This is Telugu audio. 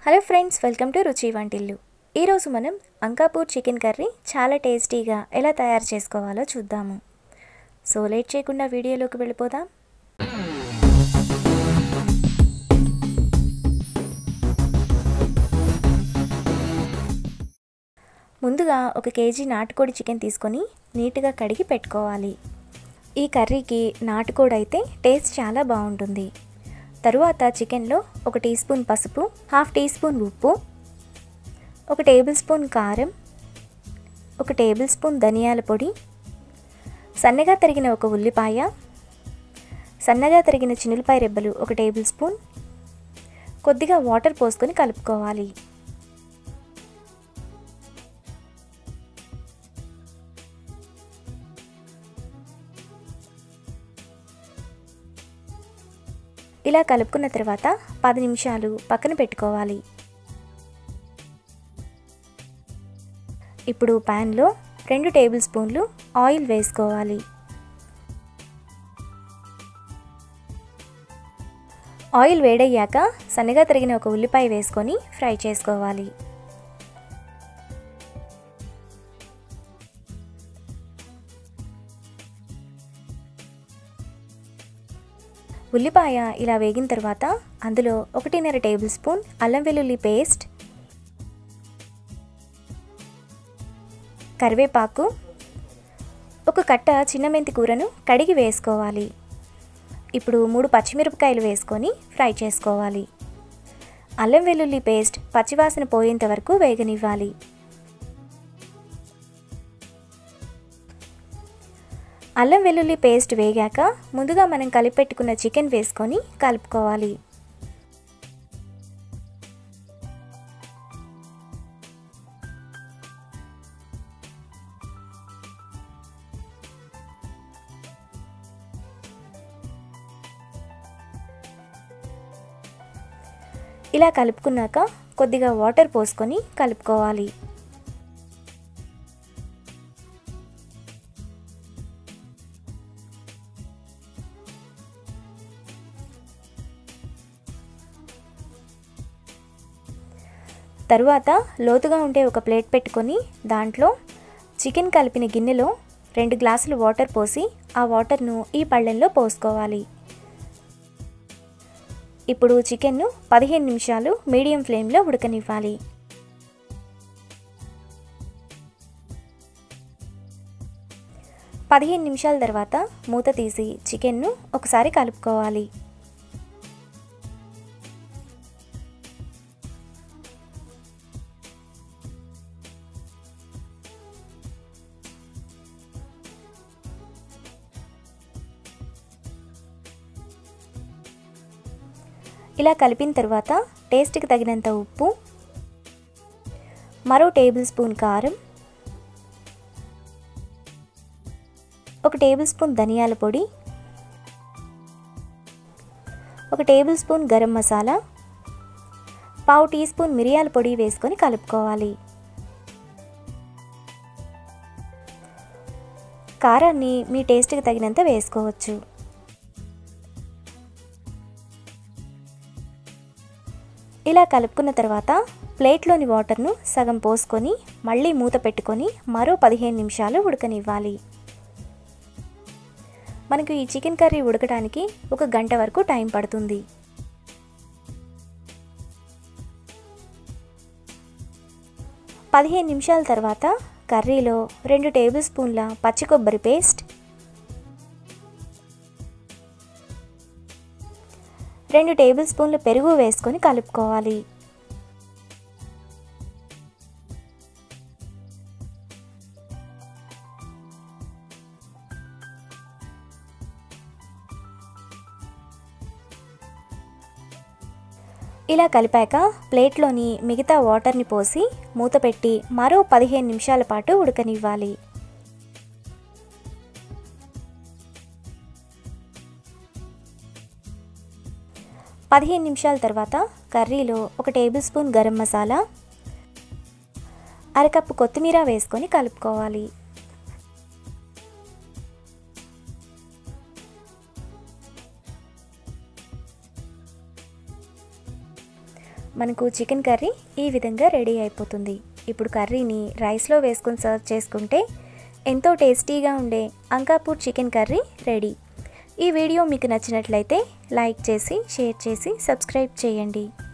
హలో ఫ్రెండ్స్ వెల్కమ్ టు రుచి వంటిల్లు ఈరోజు మనం అంకాపూర్ చికెన్ కర్రీ చాలా టేస్టీగా ఎలా తయారు చేసుకోవాలో చూద్దాము సో లేట్ చేయకుండా వీడియోలోకి వెళ్ళిపోదాం ముందుగా ఒక కేజీ నాటుకోడి చికెన్ తీసుకొని నీట్గా కడిగి పెట్టుకోవాలి ఈ కర్రీకి నాటుకోడి అయితే టేస్ట్ చాలా బాగుంటుంది తరువాత చికెన్లో ఒక టీ స్పూన్ పసుపు హాఫ్ టీ స్పూన్ ఉప్పు ఒక టేబుల్ స్పూన్ కారం ఒక టేబుల్ స్పూన్ ధనియాల పొడి సన్నగా తరిగిన ఒక ఉల్లిపాయ సన్నగా తరిగిన చినులపాయ రెబ్బలు ఒక టేబుల్ స్పూన్ కొద్దిగా వాటర్ పోసుకొని కలుపుకోవాలి ఇలా కలుపుకున్న తర్వాత పది నిమిషాలు పక్కన పెట్టుకోవాలి ఇప్పుడు ప్యాన్లో రెండు టేబుల్ స్పూన్లు ఆయిల్ వేసుకోవాలి ఆయిల్ వేడయ్యాక సన్నగా తరిగిన ఒక ఉల్లిపాయ వేసుకొని ఫ్రై చేసుకోవాలి ఉల్లిపాయ ఇలా వేగిన తర్వాత అందులో ఒకటిన్నర టేబుల్ స్పూన్ అల్లం వెల్లుల్లి పేస్ట్ కరివేపాకు ఒక కట్ట చిన్న మెంతి కూరను కడిగి వేసుకోవాలి ఇప్పుడు మూడు పచ్చిమిరపకాయలు వేసుకొని ఫ్రై చేసుకోవాలి అల్లం వెల్లుల్లి పేస్ట్ పచ్చివాసన పోయేంత వరకు వేగనివ్వాలి అల్లం వెల్లుల్లి పేస్ట్ వేగాక ముందుగా మనం కలిపెట్టుకున్న చికెన్ వేసుకొని కలుపుకోవాలి ఇలా కలుపుకున్నాక కొద్దిగా వాటర్ పోసుకొని కలుపుకోవాలి తరువాత లోతుగా ఉండే ఒక ప్లేట్ పెట్టుకొని దాంట్లో చికెన్ కలిపిన గిన్నెలో రెండు గ్లాసులు వాటర్ పోసి ఆ వాటర్ను ఈ పళ్ళెంలో పోసుకోవాలి ఇప్పుడు చికెన్ను పదిహేను నిమిషాలు మీడియం ఫ్లేమ్లో ఉడకనివ్వాలి పదిహేను నిమిషాల తర్వాత మూత తీసి చికెన్ను ఒకసారి కలుపుకోవాలి ఇలా కలిపిన తర్వాత టేస్ట్కి తగినంత ఉప్పు మరో టేబుల్ స్పూన్ కారం ఒక టేబుల్ స్పూన్ ధనియాల పొడి ఒక టేబుల్ స్పూన్ గరం మసాలా పావు టీ స్పూన్ మిరియాల పొడి వేసుకొని కలుపుకోవాలి కారాన్ని మీ టేస్ట్కి తగినంత వేసుకోవచ్చు ఇలా కలుపుకున్న తర్వాత ప్లేట్లోని వాటర్ను సగం పోసుకొని మళ్ళీ మూత పెట్టుకొని మరో పదిహేను నిమిషాలు ఉడకనివ్వాలి మనకు ఈ చికెన్ కర్రీ ఉడకడానికి ఒక గంట వరకు టైం పడుతుంది పదిహేను నిమిషాల తర్వాత కర్రీలో రెండు టేబుల్ స్పూన్ల పచ్చి కొబ్బరి పేస్ట్ రెండు టేబుల్ స్పూన్ల పెరుగు వేసుకొని కలుపుకోవాలి ఇలా కలిపాక ప్లేట్లోని మిగతా వాటర్ని పోసి మూత పెట్టి మరో పదిహేను నిమిషాల పాటు ఉడకనివ్వాలి పదిహేను నిమిషాల తర్వాత కర్రీలో ఒక టేబుల్ స్పూన్ గరం మసాలా అరకప్పు కొత్తిమీర వేసుకొని కలుపుకోవాలి మనకు చికెన్ కర్రీ ఈ విధంగా రెడీ అయిపోతుంది ఇప్పుడు కర్రీని రైస్లో వేసుకొని సర్వ్ చేసుకుంటే ఎంతో టేస్టీగా ఉండే అంకాపూర్ చికెన్ కర్రీ రెడీ ఈ వీడియో మీకు నచ్చినట్లయితే లైక్ చేసి షేర్ చేసి సబ్స్క్రైబ్ చేయండి